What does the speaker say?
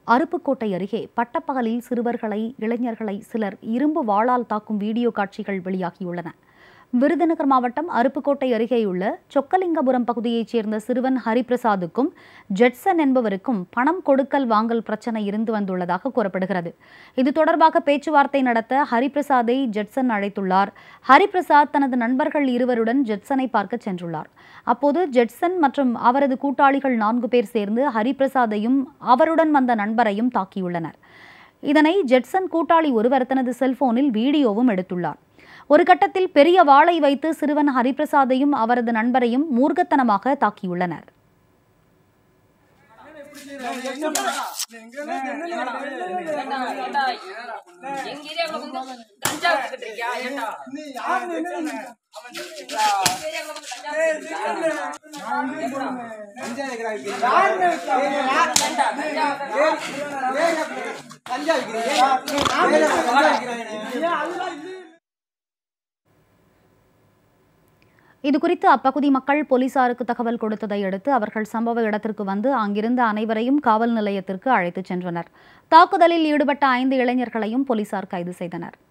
அருப்புக்கோட்டை அருகே பட்டப்பகலில் சிறுவர்களை இளைஞர்களை சிலர் இரும்பு வாளால் தாக்கும் வீடியோ காட்சிகள் வெளியாகியுள்ளன விருதுநகர் மாவட்டம் அருப்புக்கோட்டை அருகேயுள்ள சொக்கலிங்கபுரம் பகுதியைச் சேர்ந்த சிறுவன் ஹரிபிரசாதுக்கும் ஜெட்சன் என்பவருக்கும் பணம் கொடுக்கல் வாங்கல் பிரச்சனை இருந்து வந்துள்ளதாக கூறப்படுகிறது இது தொடர்பாக பேச்சுவார்த்தை நடத்த ஹரிபிரசாதை ஜெட்சன் அழைத்துள்ளார் ஹரிபிரசாத் தனது நண்பர்கள் இருவருடன் ஜெட்சனை பார்க்க சென்றுள்ளார் அப்போது ஜெட்சன் மற்றும் அவரது கூட்டாளிகள் நான்கு பேர் சேர்ந்து ஹரிபிரசாதையும் அவருடன் வந்த நண்பரையும் தாக்கியுள்ளனர் இதனை ஜெட்சன் கூட்டாளி ஒருவர் தனது செல்போனில் வீடியோவும் எடுத்துள்ளார் ஒரு கட்டத்தில் பெரிய வாளை வைத்து சிறுவன் ஹரிபிரசாதையும் அவரது நண்பரையும் மூர்க்கத்தனமாக தாக்கியுள்ளனர் எங்க ஏரியாவுல வந்து கஞ்சா வித்துக்கிட்டு இருக்கியா ஏண்டா ஏரியாவுல வந்து கஞ்சா வித்துக்கிட்டு இருக்கியா? இதுகுறித்து அப்பகுதி மக்கள் போலீசாருக்கு தகவல் கொடுத்ததை அடுத்து அவர்கள் சம்பவ இடத்திற்கு வந்து அங்கிருந்த அனைவரையும் காவல் நிலையத்திற்கு அழைத்துச் சென்றனர் தாக்குதலில் ஈடுபட்ட ஐந்து இளைஞர்களையும் போலீசார் கைது செய்தனர்